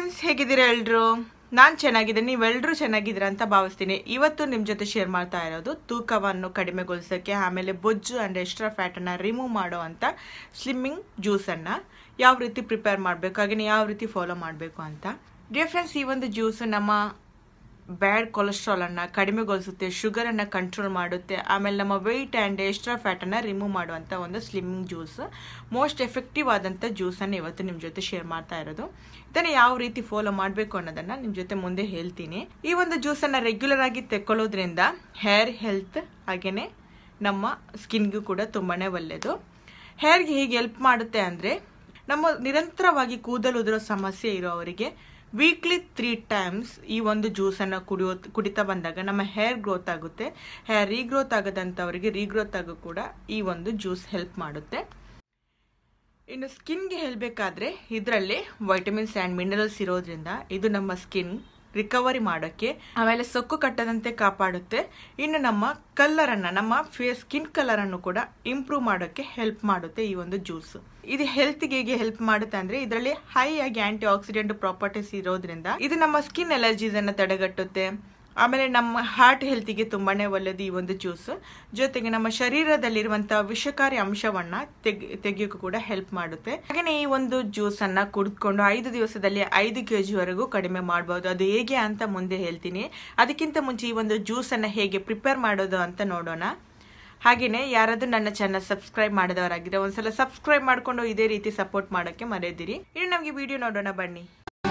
friends ಹೇಗಿದ್ದೀರಾ ಎಲ್ರು ನಾನು ಚೆನ್ನಾಗಿದ್ದೀನಿ ನೀವೆಲ್ಲರೂ ಚೆನ್ನಾಗಿದ್ದೀರಾ ಅಂತ ಭಾವಿಸ್ತೀನಿ ಇವತ್ತು ನಿಮ್ಮ ಜೊತೆ ಶೇರ್ ಮಾಡ್ತಾ ಇರೋದು ತೂಕವನ್ನು ಕಡಿಮೆಗೊಳಿಸೋಕ್ಕೆ ಆಮೇಲೆ ಬೊಜ್ಜು ಆ್ಯಂಡ್ ಎಕ್ಸ್ಟ್ರಾ ಫ್ಯಾಟನ್ನು ರಿಮೂವ್ ಮಾಡೋ ಅಂತ ಸ್ಲಿಮ್ಮಿಂಗ್ ಜ್ಯೂಸನ್ನು ಯಾವ ರೀತಿ ಪ್ರಿಪೇರ್ ಮಾಡಬೇಕು ಹಾಗೆಯೇ ಯಾವ ರೀತಿ ಫಾಲೋ ಮಾಡಬೇಕು ಅಂತ ಡಿಯರ್ ಫ್ರೆಂಡ್ಸ್ ಈ ಒಂದು ಜ್ಯೂಸು ನಮ್ಮ ಬ್ಯಾಡ್ ಕೊಲೆಸ್ಟ್ರಾಲನ್ನು ಕಡಿಮೆಗೊಳಿಸುತ್ತೆ ಶುಗರನ್ನು ಕಂಟ್ರೋಲ್ ಮಾಡುತ್ತೆ ಆಮೇಲೆ ನಮ್ಮ ವೆಯ್ಟ್ ಆ್ಯಂಡ್ ಎಕ್ಸ್ಟ್ರಾ ಫ್ಯಾಟನ್ನು ರಿಮೂವ್ ಮಾಡುವಂಥ ಒಂದು ಸ್ಲಿಮ್ಮಿಂಗ್ ಜ್ಯೂಸ್ ಮೋಸ್ಟ್ ಎಫೆಕ್ಟಿವ್ ಆದಂಥ ಜ್ಯೂಸನ್ನು ಇವತ್ತು ನಿಮ್ಮ ಜೊತೆ ಶೇರ್ ಮಾಡ್ತಾ ಇರೋದು ಇದನ್ನು ಯಾವ ರೀತಿ ಫಾಲೋ ಮಾಡಬೇಕು ಅನ್ನೋದನ್ನು ನಿಮ್ಮ ಜೊತೆ ಮುಂದೆ ಹೇಳ್ತೀನಿ ಈ ಒಂದು ಜ್ಯೂಸನ್ನು ರೆಗ್ಯುಲರ್ ಆಗಿ ತೆಕ್ಕೊಳ್ಳೋದ್ರಿಂದ ಹೇರ್ ಹೆಲ್ತ್ ಹಾಗೆಯೇ ನಮ್ಮ ಸ್ಕಿನ್ಗೂ ಕೂಡ ತುಂಬಾ ಒಳ್ಳೆಯದು ಹೇರ್ಗೆ ಹೇಗೆ ಹೆಲ್ಪ್ ಮಾಡುತ್ತೆ ಅಂದರೆ ನಮ್ಮ ನಿರಂತರವಾಗಿ ಕೂದಲು ಉದುರೋ ಸಮಸ್ಯೆ ಇರೋವರಿಗೆ ವೀಕ್ಲಿ ತ್ರೀ ಟೈಮ್ಸ್ ಈ ಒಂದು ಜ್ಯೂಸನ್ನು ಕುಡಿಯೋ ಕುಡಿತಾ ಬಂದಾಗ ನಮ್ಮ ಹೇರ್ ಗ್ರೋತ್ ಆಗುತ್ತೆ ಹೇರ್ ರೀಗ್ರೋತ್ ಆಗದಂಥವರಿಗೆ ರೀಗ್ರೋತ್ ಆಗೋ ಕೂಡ ಈ ಒಂದು ಜ್ಯೂಸ್ ಹೆಲ್ಪ್ ಮಾಡುತ್ತೆ ಇನ್ನು ಸ್ಕಿನ್ಗೆ ಹೇಳಬೇಕಾದ್ರೆ ಇದರಲ್ಲಿ ವೈಟಮಿನ್ಸ್ ಆ್ಯಂಡ್ ಮಿನರಲ್ಸ್ ಇರೋದ್ರಿಂದ ಇದು ನಮ್ಮ ಸ್ಕಿನ್ ರಿಕವರಿ ಮಾಡೋಕ್ಕೆ ಆಮೇಲೆ ಸೊಕ್ಕು ಕಟ್ಟದಂತೆ ಕಾಪಾಡುತ್ತೆ ಇನ್ನು ನಮ್ಮ ಕಲ್ಲರನ್ನು ನಮ್ಮ ಫೇಸ್ ಸ್ಕಿನ್ ಕಲರನ್ನು ಕೂಡ ಇಂಪ್ರೂವ್ ಮಾಡೋಕ್ಕೆ ಹೆಲ್ಪ್ ಮಾಡುತ್ತೆ ಈ ಒಂದು ಜ್ಯೂಸ್ ಇದು ಹೆಲ್ತ್ಗೆ ಹೇಗೆ ಹೆಲ್ಪ್ ಮಾಡುತ್ತೆ ಅಂದ್ರೆ ಇದರಲ್ಲಿ ಹೈ ಆಗಿ ಆಂಟಿ ಆಕ್ಸಿಡೆಂಟ್ ಪ್ರಾಪರ್ಟೀಸ್ ಇರೋದ್ರಿಂದ ಇದು ನಮ್ಮ ಸ್ಕಿನ್ ಅಲರ್ಜೀಸ್ ಅನ್ನು ತಡೆಗಟ್ಟುತ್ತೆ ಆಮೇಲೆ ನಮ್ಮ ಹಾರ್ಟ್ ಹೆಲ್ತಿಗೆ ತುಂಬಾನೇ ಒಳ್ಳೆಯದು ಈ ಒಂದು ಜ್ಯೂಸ್ ಜೊತೆಗೆ ನಮ್ಮ ಶರೀರದಲ್ಲಿರುವಂತಹ ವಿಷಕಾರಿ ಅಂಶವನ್ನ ತೆಗಿ ತೆಗಿಯೋಕ್ಕೂ ಕೂಡ ಹೆಲ್ಪ್ ಮಾಡುತ್ತೆ ಹಾಗೆಯೇ ಈ ಒಂದು ಜ್ಯೂಸ್ ಅನ್ನ ಕುಡಿದ್ಕೊಂಡು ಐದು ದಿವಸದಲ್ಲಿ ಐದು ಕೆ ವರೆಗೂ ಕಡಿಮೆ ಮಾಡಬಹುದು ಅದು ಹೇಗೆ ಅಂತ ಮುಂದೆ ಹೇಳ್ತೀನಿ ಅದಕ್ಕಿಂತ ಮುಂಚೆ ಈ ಒಂದು ಜ್ಯೂಸ್ ಅನ್ನ ಹೇಗೆ ಪ್ರಿಪೇರ್ ಮಾಡೋದು ಅಂತ ನೋಡೋಣ ಹಾಗೆಯೇ ಯಾರಾದ್ರೂ ನನ್ನ ಚಾನಲ್ ಸಬ್ಸ್ಕ್ರೈಬ್ ಮಾಡಿದವರಾಗಿದ್ರೆ ಒಂದ್ಸಲ ಸಬ್ಸ್ಕ್ರೈಬ್ ಮಾಡ್ಕೊಂಡು ಇದೇ ರೀತಿ ಸಪೋರ್ಟ್ ಮಾಡೋಕ್ಕೆ ಮರೆಯದಿರಿ ಇನ್ನು ನಮಗೆ ವಿಡಿಯೋ ನೋಡೋಣ ಬನ್ನಿ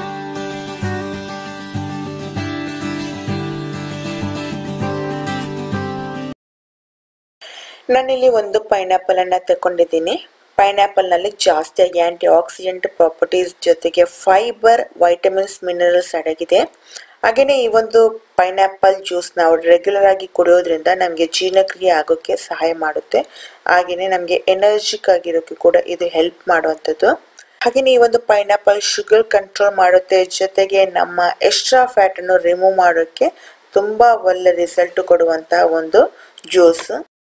ನಾನಿಲ್ಲಿ ಒಂದು ಪೈನಾಪಲ್ ಅನ್ನ ತಗೊಂಡಿದ್ದೀನಿ ಪೈನಾಪಲ್ ನಲ್ಲಿ ಜಾಸ್ತಿಯಾಗಿ ಆಂಟಿ ಆಕ್ಸಿಡೆಂಟ್ ಪ್ರಾಪರ್ಟೀಸ್ ಜೊತೆಗೆ ಫೈಬರ್ ವೈಟಮಿನ್ಸ್ ಮಿನರಲ್ಸ್ ಅಡಗಿದೆ ಹಾಗೆಯೇ ಈ ಒಂದು ಪೈನಾಪಲ್ ಜ್ಯೂಸ್ ನಾವು ರೆಗ್ಯುಲರ್ ಆಗಿ ಕುಡಿಯೋದ್ರಿಂದ ನಮಗೆ ಜೀರ್ಣಕ್ರಿಯೆ ಆಗೋಕ್ಕೆ ಸಹಾಯ ಮಾಡುತ್ತೆ ಹಾಗೆಯೇ ನಮಗೆ ಎನರ್ಜಿಕ್ ಆಗಿರೋಕ್ಕೆ ಕೂಡ ಇದು ಹೆಲ್ಪ್ ಮಾಡುವಂಥದ್ದು ಹಾಗೆಯೇ ಈ ಒಂದು ಪೈನಾಪಲ್ ಶುಗರ್ ಕಂಟ್ರೋಲ್ ಮಾಡುತ್ತೆ ಜೊತೆಗೆ ನಮ್ಮ ಎಕ್ಸ್ಟ್ರಾ ಫ್ಯಾಟ್ ಅನ್ನು ರಿಮೂವ್ ಮಾಡೋಕ್ಕೆ ತುಂಬಾ ಒಳ್ಳೆ ರಿಸಲ್ಟ್ ಕೊಡುವಂತಹ ಒಂದು ಜ್ಯೂಸ್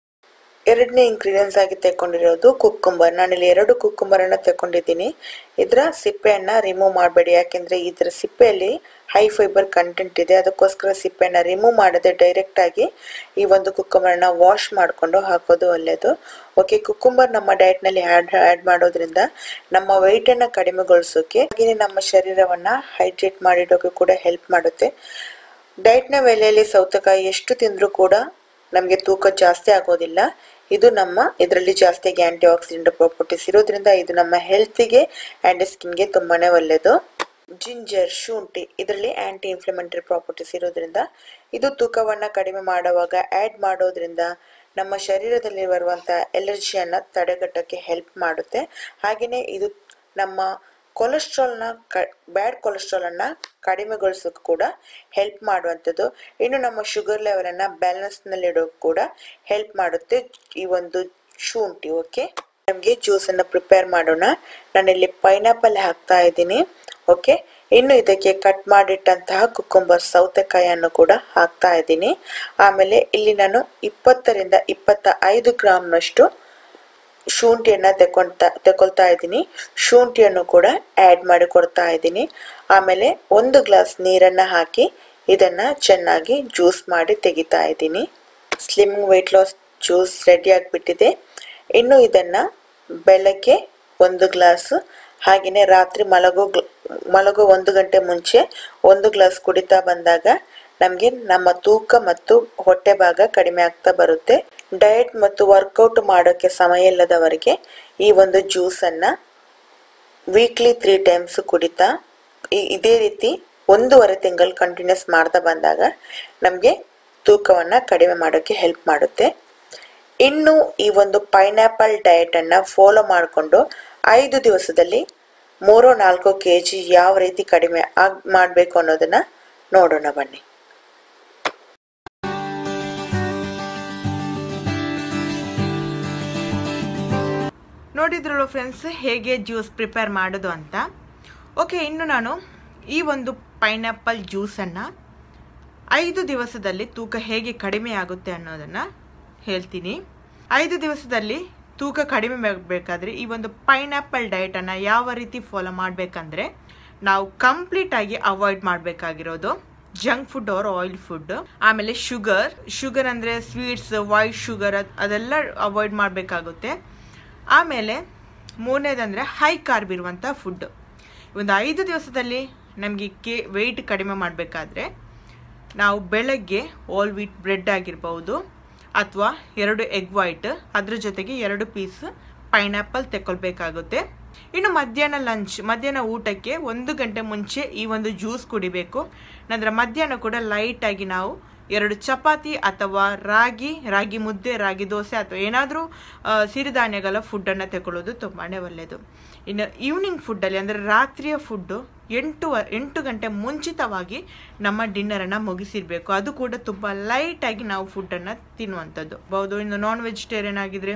ಎರಡನೇ ಇಂಗ್ರೀಡಿಯೆಂಟ್ಸ್ ಆಗಿ ತೆಕ್ಕೊಂಡಿರೋದು ಕುಕ್ಕುಂಬರ್ ನಾನಿಲ್ಲಿ ಎರಡು ಕುಕ್ಕುಂಬರ್ ಅನ್ನ ತೆಕ್ಕೊಂಡಿದ್ದೀನಿ ಇದರ ಸಿಪ್ಪೆಯನ್ನ ರಿಮೂವ್ ಮಾಡಬೇಡಿ ಯಾಕೆಂದ್ರೆ ಇದರ ಸಿಪ್ಪೆಯಲ್ಲಿ ಹೈ ಫೈಬರ್ ಕಂಟೆಂಟ್ ಇದೆ ಅದಕ್ಕೋಸ್ಕರ ಸಿಪ್ಪೆಯನ್ನ ರಿಮೂವ್ ಮಾಡದೆ ಡೈರೆಕ್ಟ್ ಆಗಿ ಈ ಒಂದು ಕುಕ್ಕುಂಬರ್ನ ವಾಶ್ ಮಾಡಿಕೊಂಡು ಹಾಕೋದು ಒಳ್ಳೆಯದು ಓಕೆ ಕುಕ್ಕುಂಬರ್ ನಮ್ಮ ಡಯಟ್ ನಲ್ಲಿ ಆಡ್ ಆಡ್ ಮಾಡೋದ್ರಿಂದ ನಮ್ಮ ವೆಯ್ಟ್ ಅನ್ನ ಕಡಿಮೆಗೊಳಿಸೋಕೆ ಹಾಗೆಯೇ ನಮ್ಮ ಶರೀರವನ್ನ ಹೈಡ್ರೇಟ್ ಮಾಡಿಡೋಕೆ ಕೂಡ ಹೆಲ್ಪ್ ಮಾಡುತ್ತೆ ಡಯಟ್ ನ ವೇಳೆಯಲ್ಲಿ ಸೌತೆಕಾಯಿ ಎಷ್ಟು ತಿಂದ್ರೂ ಕೂಡ ನಮಗೆ ತೂಕ ಜಾಸ್ತಿ ಆಗೋದಿಲ್ಲ ಇದು ನಮ್ಮ ಇದರಲ್ಲಿ ಜಾಸ್ತಿಯಾಗಿ ಆಂಟಿ ಆಕ್ಸಿಡೆಂಟ್ ಪ್ರಾಪರ್ಟೀಸ್ ಇರೋದ್ರಿಂದ ಇದು ನಮ್ಮ ಹೆಲ್ತಿಗೆ ಆ್ಯಂಡ್ ಸ್ಕಿನ್ಗೆ ತುಂಬಾನೇ ಒಳ್ಳೆಯದು ಜಿಂಜರ್ ಶುಂಠಿ ಇದರಲ್ಲಿ ಆಂಟಿ ಇನ್ಫ್ಲಮೆಂಟರಿ ಪ್ರಾಪರ್ಟೀಸ್ ಇರೋದ್ರಿಂದ ಇದು ತೂಕವನ್ನ ಕಡಿಮೆ ಮಾಡುವಾಗ ಆ್ಯಡ್ ಮಾಡೋದ್ರಿಂದ ನಮ್ಮ ಶರೀರದಲ್ಲಿ ಬರುವಂತಹ ಎಲರ್ಜಿಯನ್ನ ತಡೆಗಟ್ಟಕ್ಕೆ ಹೆಲ್ಪ್ ಮಾಡುತ್ತೆ ಹಾಗೆಯೇ ಇದು ನಮ್ಮ ಕೊಲೆಸ್ಟ್ರಾಲ್ನ ಕ ಬ್ಯಾಡ್ ಕೊಲೆಸ್ಟ್ರಾಲನ್ನು ಕಡಿಮೆಗೊಳಿಸೋಕೆ ಕೂಡ ಹೆಲ್ಪ್ ಮಾಡುವಂಥದ್ದು ಇನ್ನು ನಮ್ಮ ಶುಗರ್ ಲೆವೆಲನ್ನು ಬ್ಯಾಲೆನ್ಸ್ನಲ್ಲಿ ಇಡೋಕೆ ಕೂಡ ಹೆಲ್ಪ್ ಮಾಡುತ್ತೆ ಈ ಒಂದು ಶುಂಠಿ ಓಕೆ ನಮಗೆ ಜ್ಯೂಸನ್ನು ಪ್ರಿಪೇರ್ ಮಾಡೋಣ ನಾನಿಲ್ಲಿ ಪೈನಾಪಲ್ ಹಾಕ್ತಾ ಇದ್ದೀನಿ ಓಕೆ ಇನ್ನು ಇದಕ್ಕೆ ಕಟ್ ಮಾಡಿಟ್ಟಂತಹ ಕುಕ್ಕುಂಬರ್ ಸೌತೆಕಾಯಿಯನ್ನು ಕೂಡ ಹಾಕ್ತಾ ಇದ್ದೀನಿ ಆಮೇಲೆ ಇಲ್ಲಿ ನಾನು ಇಪ್ಪತ್ತರಿಂದ ಇಪ್ಪತ್ತ ಐದು ಗ್ರಾಮ್ನಷ್ಟು ಶುಂಠಿಯನ್ನ ತೆಕೊಂತ ತೆಕೊಳ್ತಾ ಇದ್ದೀನಿ ಶುಂಠಿಯನ್ನು ಕೂಡ ಆ್ಯಡ್ ಮಾಡಿ ಕೊಡ್ತಾ ಇದ್ದೀನಿ ಆಮೇಲೆ ಒಂದು ಗ್ಲಾಸ್ ನೀರನ್ನ ಹಾಕಿ ಇದನ್ನ ಚೆನ್ನಾಗಿ ಜ್ಯೂಸ್ ಮಾಡಿ ತೆಗಿತಾ ಇದ್ದೀನಿ slim weight loss juice ready ಆಗಿಬಿಟ್ಟಿದೆ ಇನ್ನು ಇದನ್ನ ಬೆಳಗ್ಗೆ ಒಂದು ಗ್ಲಾಸ್ ಹಾಗೆಯೇ ರಾತ್ರಿ ಮಲಗೋ ಮಲಗೋ ಒಂದು ಗಂಟೆ ಮುಂಚೆ ಒಂದು ಗ್ಲಾಸ್ ಕುಡಿತಾ ಬಂದಾಗ ನಮಗೆ ನಮ್ಮ ತೂಕ ಮತ್ತು ಹೊಟ್ಟೆ ಭಾಗ ಕಡಿಮೆ ಆಗ್ತಾ ಬರುತ್ತೆ ಡಯಟ್ ಮತ್ತು ವರ್ಕೌಟ್ ಮಾಡೋಕ್ಕೆ ಸಮಯ ಇಲ್ಲದವರಿಗೆ ಈ ಒಂದು ಜ್ಯೂಸನ್ನು ವೀಕ್ಲಿ ತ್ರೀ ಟೈಮ್ಸ್ ಕುಡಿತಾ ಇದೇ ರೀತಿ ಒಂದೂವರೆ ತಿಂಗಳು ಕಂಟಿನ್ಯೂಸ್ ಮಾಡ್ತಾ ಬಂದಾಗ ನಮಗೆ ತೂಕವನ್ನು ಕಡಿಮೆ ಮಾಡೋಕ್ಕೆ ಹೆಲ್ಪ್ ಮಾಡುತ್ತೆ ಇನ್ನು ಈ ಒಂದು ಪೈನಾಪಲ್ ಡಯಟನ್ನು ಫಾಲೋ ಮಾಡಿಕೊಂಡು ಐದು ದಿವಸದಲ್ಲಿ ಮೂರು ನಾಲ್ಕು ಕೆ ಜಿ ಯಾವ ರೀತಿ ಕಡಿಮೆ ಆಗ್ ಮಾಡಬೇಕು ಅನ್ನೋದನ್ನ ನೋಡೋಣ ಬನ್ನಿ ನೋಡಿದ್ರಲ್ಲ ಫ್ರೆಂಡ್ಸ್ ಹೇಗೆ ಜ್ಯೂಸ್ ಪ್ರಿಪೇರ್ ಮಾಡೋದು ಅಂತ ಓಕೆ ಇನ್ನು ನಾನು ಈ ಒಂದು ಪೈನಾಪಲ್ ಜ್ಯೂಸನ್ನು ಐದು ದಿವಸದಲ್ಲಿ ತೂಕ ಹೇಗೆ ಕಡಿಮೆ ಆಗುತ್ತೆ ಅನ್ನೋದನ್ನು ಹೇಳ್ತೀನಿ ಐದು ದಿವಸದಲ್ಲಿ ತೂಕ ಕಡಿಮೆ ಆಗಬೇಕಾದ್ರೆ ಈ ಒಂದು ಪೈನಾಪಲ್ ಡಯಟನ್ನು ಯಾವ ರೀತಿ ಫಾಲೋ ಮಾಡಬೇಕಂದ್ರೆ ನಾವು ಕಂಪ್ಲೀಟ್ ಆಗಿ ಅವಾಯ್ಡ್ ಮಾಡಬೇಕಾಗಿರೋದು junk food or oil food ಆಮೇಲೆ ಶುಗರ್ ಶುಗರ್ ಅಂದರೆ ಸ್ವೀಟ್ಸ್ ವೈಟ್ ಶುಗರ್ ಅದೆಲ್ಲ ಅವಾಯ್ಡ್ ಮಾಡಬೇಕಾಗುತ್ತೆ ಆಮೇಲೆ ಮೂರನೇದಂದರೆ ಹೈ ಕಾರ್ಬ್ ಇರುವಂಥ ಫುಡ್ ಒಂದು ಐದು ದಿವಸದಲ್ಲಿ ನಮಗೆ ಕೆ ವೆಯ್ಟ್ ಕಡಿಮೆ ಮಾಡಬೇಕಾದ್ರೆ ನಾವು ಬೆಳಗ್ಗೆ ಆಲ್ ವೀಟ್ ಬ್ರೆಡ್ ಆಗಿರ್ಬೋದು ಅಥವಾ ಎರಡು ಎಗ್ ವೈಟ್ ಅದ್ರ ಜೊತೆಗೆ ಎರಡು ಪೀಸ್ ಪೈನಾಪಲ್ ತೆಕ್ಕೊಳ್ಬೇಕಾಗುತ್ತೆ ಇನ್ನು ಮಧ್ಯಾಹ್ನ ಲಂಚ್ ಮಧ್ಯಾಹ್ನ ಊಟಕ್ಕೆ ಒಂದು ಗಂಟೆ ಮುಂಚೆ ಈ ಒಂದು ಜ್ಯೂಸ್ ಕುಡಿಬೇಕು ನಂತರ ಮಧ್ಯಾಹ್ನ ಕೂಡ ಲೈಟಾಗಿ ನಾವು ಎರಡು ಚಪಾತಿ ಅಥವಾ ರಾಗಿ ರಾಗಿ ಮುದ್ದೆ ರಾಗಿ ದೋಸೆ ಅಥವಾ ಏನಾದರೂ ಸಿರಿಧಾನ್ಯಗಳ ಫುಡ್ಡನ್ನು ತಗೊಳ್ಳೋದು ತುಂಬಾ ಒಳ್ಳೆಯದು ಇನ್ನು ಈವ್ನಿಂಗ್ ಫುಡ್ಡಲ್ಲಿ ಅಂದರೆ ರಾತ್ರಿಯ ಫುಡ್ಡು ಎಂಟು ಎಂಟು ಗಂಟೆ ಮುಂಚಿತವಾಗಿ ನಮ್ಮ ಡಿನ್ನರನ್ನು ಮುಗಿಸಿರಬೇಕು ಅದು ಕೂಡ ತುಂಬ ಲೈಟಾಗಿ ನಾವು ಫುಡ್ಡನ್ನು ತಿನ್ನುವಂಥದ್ದು ಹೌದು ಇನ್ನು ನಾನ್ ವೆಜಿಟೇರಿಯನ್ ಆಗಿದ್ರೆ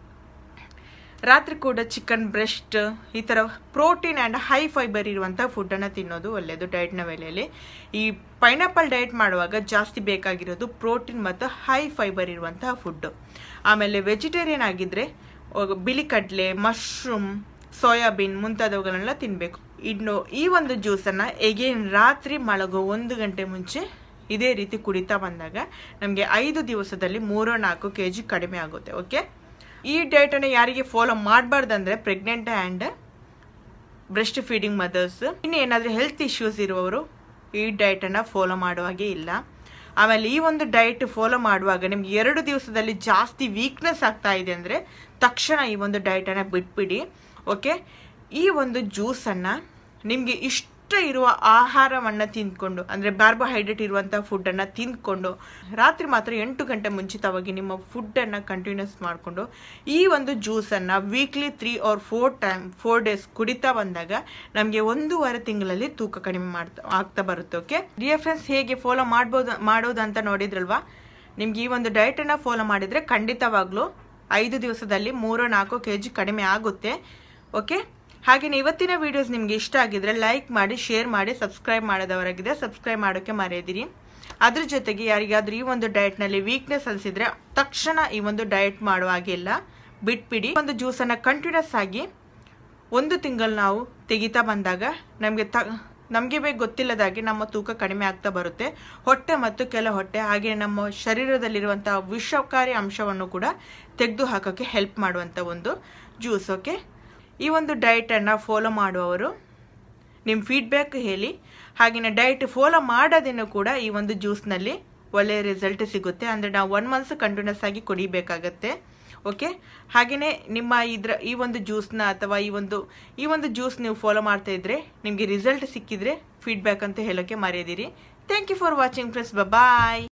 ರಾತ್ರಿ ಕೂಡ ಚಿಕನ್ ಬ್ರೆಸ್ಟ್ ಈ ಥರ ಪ್ರೋಟೀನ್ ಆ್ಯಂಡ್ ಹೈ ಫೈಬರ್ ಇರುವಂಥ ಫುಡ್ಡನ್ನು ತಿನ್ನೋದು ಒಳ್ಳೆಯದು ಡಯಟ್ನ ವೇಳೆಯಲ್ಲಿ ಈ ಪೈನಾಪಲ್ ಡಯಟ್ ಮಾಡುವಾಗ ಜಾಸ್ತಿ ಬೇಕಾಗಿರೋದು ಪ್ರೋಟೀನ್ ಮತ್ತು ಹೈ ಫೈಬರ್ ಇರುವಂತಹ ಫುಡ್ಡು ಆಮೇಲೆ ವೆಜಿಟೇರಿಯನ್ ಆಗಿದ್ದರೆ ಬಿಳಿ ಕಡಲೆ ಮಶ್ರೂಮ್ ಸೋಯಾಬೀನ್ ಮುಂತಾದವುಗಳನ್ನೆಲ್ಲ ತಿನ್ನಬೇಕು ಇನ್ನು ಈ ಒಂದು ಜ್ಯೂಸನ್ನು ಎಗೇನ್ ರಾತ್ರಿ ಮಲಗೋ ಒಂದು ಗಂಟೆ ಮುಂಚೆ ಇದೇ ರೀತಿ ಕುಡಿತಾ ಬಂದಾಗ ನಮಗೆ ಐದು ದಿವಸದಲ್ಲಿ ಮೂರೋ ನಾಲ್ಕು ಕೆ ಜಿ ಕಡಿಮೆ ಆಗುತ್ತೆ ಓಕೆ ಈ ಡಯಟನ್ನು ಯಾರಿಗೆ ಫಾಲೋ ಮಾಡಬಾರ್ದಂದ್ರೆ pregnant and breast feeding mothers ಇನ್ನು ಏನಾದರೂ ಹೆಲ್ತ್ ಇಶ್ಯೂಸ್ ಇರುವವರು ಈ ಡಯಟನ್ನು ಫಾಲೋ ಮಾಡುವಾಗೆ ಇಲ್ಲ ಆಮೇಲೆ ಈ ಒಂದು ಡಯಟ್ ಫಾಲೋ ಮಾಡುವಾಗ ನಿಮ್ಗೆ ಎರಡು ದಿವಸದಲ್ಲಿ ಜಾಸ್ತಿ ವೀಕ್ನೆಸ್ ಆಗ್ತಾ ಇದೆ ಅಂದರೆ ತಕ್ಷಣ ಈ ಒಂದು ಡಯಟನ್ನು ಬಿಟ್ಬಿಡಿ ಓಕೆ ಈ ಒಂದು ಜ್ಯೂಸನ್ನು ನಿಮಗೆ ಇಷ್ಟ ಇರುವ ಆಹಾರವನ್ನು ತಿಂದ್ಕೊಂಡು ಅಂದರೆ ಕಾರ್ಬೋಹೈಡ್ರೇಟ್ ಇರುವಂಥ ಫುಡ್ಡನ್ನು ತಿಂದ್ಕೊಂಡು ರಾತ್ರಿ ಮಾತ್ರ ಎಂಟು ಗಂಟೆ ಮುಂಚಿತವಾಗಿ ನಿಮ್ಮ ಫುಡ್ಡನ್ನು ಕಂಟಿನ್ಯೂಸ್ ಮಾಡಿಕೊಂಡು ಈ ಒಂದು ಜ್ಯೂಸನ್ನು weekly three or four time four days ಕುಡಿತಾ ಬಂದಾಗ ನಮಗೆ ಒಂದೂವರೆ ತಿಂಗಳಲ್ಲಿ ತೂಕ ಕಡಿಮೆ ಮಾಡ್ತಾ ಆಗ್ತಾ ಬರುತ್ತೆ ಓಕೆ ಡಿಯರ್ ಫ್ರೆಂಡ್ಸ್ ಹೇಗೆ ಫಾಲೋ ಮಾಡ್ಬೋದು ಮಾಡೋದು ಅಂತ ನೋಡಿದ್ರಲ್ವಾ ನಿಮ್ಗೆ ಈ ಒಂದು ಡಯಟನ್ನು ಫಾಲೋ ಮಾಡಿದರೆ ಖಂಡಿತವಾಗ್ಲೂ ಐದು ದಿವಸದಲ್ಲಿ ಮೂರು ನಾಲ್ಕು ಕೆ ಜಿ ಕಡಿಮೆ ಆಗುತ್ತೆ ಓಕೆ ಹಾಗೆಯೇ ಇವತ್ತಿನ ವಿಡಿಯೋಸ್ ನಿಮಗೆ ಇಷ್ಟ ಆಗಿದ್ರೆ ಲೈಕ್ ಮಾಡಿ ಶೇರ್ ಮಾಡಿ ಸಬ್ಸ್ಕ್ರೈಬ್ ಮಾಡೋದವರಾಗಿದೆ ಸಬ್ಸ್ಕ್ರೈಬ್ ಮಾಡೋಕ್ಕೆ ಮರೆಯದಿರಿ ಅದ್ರ ಜೊತೆಗೆ ಯಾರಿಗಾದ್ರೂ ಈ ಒಂದು ಡಯಟ್ನಲ್ಲಿ ವೀಕ್ನೆಸ್ ಅನಿಸಿದ್ರೆ ತಕ್ಷಣ ಈ ಒಂದು ಡಯಟ್ ಮಾಡುವ ಹಾಗಿಲ್ಲ ಬಿಟ್ಬಿಡಿ ಒಂದು ಜ್ಯೂಸನ್ನು ಕಂಟಿನ್ಯೂಸ್ ಆಗಿ ಒಂದು ತಿಂಗಳು ನಾವು ತೆಗಿತಾ ಬಂದಾಗ ನಮಗೆ ತ ನಮಗೆ ಬೇಕು ಗೊತ್ತಿಲ್ಲದಾಗಿ ನಮ್ಮ ತೂಕ ಕಡಿಮೆ ಆಗ್ತಾ ಬರುತ್ತೆ ಹೊಟ್ಟೆ ಮತ್ತು ಕೆಲ ಹೊಟ್ಟೆ ಹಾಗೆ ನಮ್ಮ ಶರೀರದಲ್ಲಿರುವಂತಹ ವಿಷಕಾರಿ ಅಂಶವನ್ನು ಕೂಡ ತೆಗೆದು ಹಾಕೋಕ್ಕೆ ಹೆಲ್ಪ್ ಮಾಡುವಂಥ ಒಂದು ಜ್ಯೂಸ್ ಓಕೆ ಈ ಒಂದು ಡಯಟನ್ನು ಫಾಲೋ ಮಾಡುವವರು ನಿಮ್ಮ ಫೀಡ್ಬ್ಯಾಕ್ ಹೇಳಿ ಹಾಗೆಯೇ ಡಯಟ್ ಫಾಲೋ ಮಾಡೋದೇನು ಕೂಡ ಈ ಒಂದು ಜ್ಯೂಸ್ನಲ್ಲಿ ಒಳ್ಳೆಯ ರಿಸಲ್ಟ್ ಸಿಗುತ್ತೆ ಅಂದರೆ ನಾವು ಒನ್ ಮಂತ್ಸ್ ಕಂಟಿನ್ಯೂಸ್ ಆಗಿ ಕುಡಿಬೇಕಾಗತ್ತೆ ಓಕೆ ಹಾಗೆಯೇ ನಿಮ್ಮ ಇದ್ರ ಈ ಒಂದು ಜ್ಯೂಸ್ನ ಅಥವಾ ಈ ಒಂದು ಈ ಒಂದು ಜ್ಯೂಸ್ ನೀವು ಫಾಲೋ ಮಾಡ್ತಾ ಇದ್ರೆ ನಿಮಗೆ ರಿಸಲ್ಟ್ ಸಿಕ್ಕಿದ್ರೆ ಫೀಡ್ಬ್ಯಾಕ್ ಅಂತ ಹೇಳೋಕ್ಕೆ ಮರೆಯದಿರಿ thank you for watching friends bye